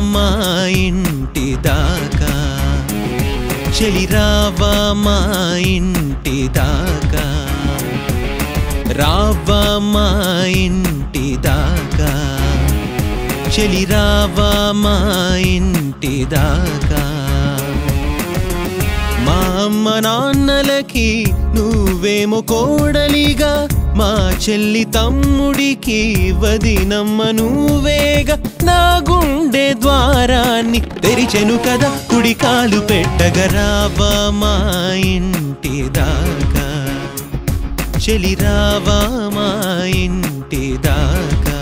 మా ఇంటి దాకా చెలి రావా మా ఇంటి దాకా రావా మా ఇంటి దాకా చెలి రావా మా ఇంటి దాకా మా అమ్మ నాన్నలకి నువ్వేమో కోడలిగా మా చెల్లి తమ్ముడికి వదినమ్మ నువ్వేగా నా గుండె ద్వారాన్ని తెరిచెను కదా కుడి కాలు పెట్టగా రావా మా ఇంటి దాకా చెలి రావా మా ఇంటి దాకా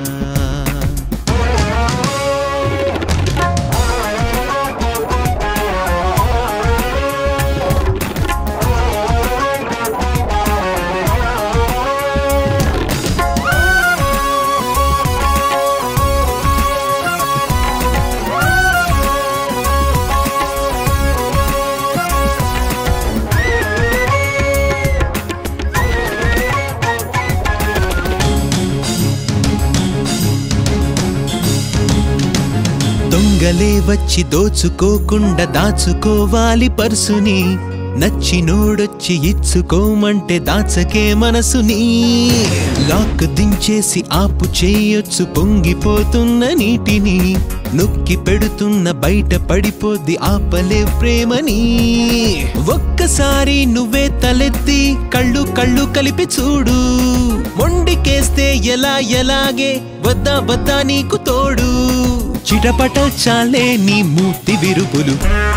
దొంగలే వచ్చి దోచుకోకుండా దాచుకోవాలి పర్సుని నచ్చినోడొచ్చి ఇచ్చుకోమంటే దాచకే మనసుని లాక్ దించేసి ఆపు చేయొచ్చు పొంగిపోతున్న నీటిని నొక్కి పెడుతున్న బయట పడిపోద్ది ఆపలే ప్రేమని ఒక్కసారి నువ్వే తలెత్తి కళ్ళు కళ్ళు కలిపి చూడు మొండికేస్తే ఎలా ఎలాగే వద్దా వద్దా నీకు తోడు చిటపట చాలే నీ మూర్తి విరుపులు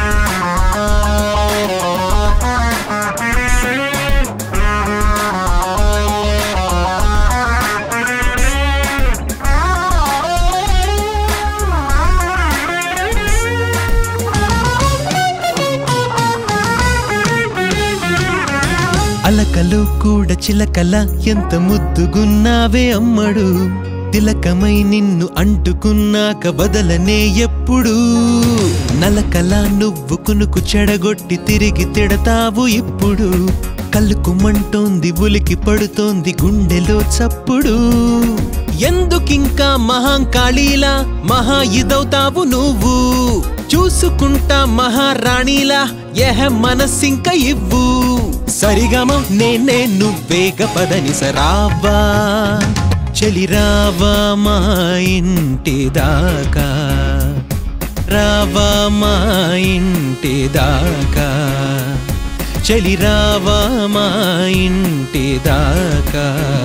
అలకలో కూడా చిలకల ఎంత ముద్దుగున్నావే అమ్మడు తిలకమై నిన్ను అంటుకున్నాక వదలనే ఎప్పుడు నలకల నువ్వు కునుకు చెడగొట్టి తిరిగి తిడతావు ఇప్పుడు కలుకుమంటోంది ఉలికి పడుతోంది గుండెలో చప్పుడు ఎందుకింకా మహాంకాళీలా మహా ఇదవుతావు నువ్వు చూసుకుంటా మహారాణిలా ఎహ మనస్సింక ఇవ్వు సరిగమ నేనే నువ్వేగ పదని సరావా చెలి రావా మా ఇంటి దాకా రావా మా ఇంటి దాకా చెలి రావా మా ఇంటి దాకా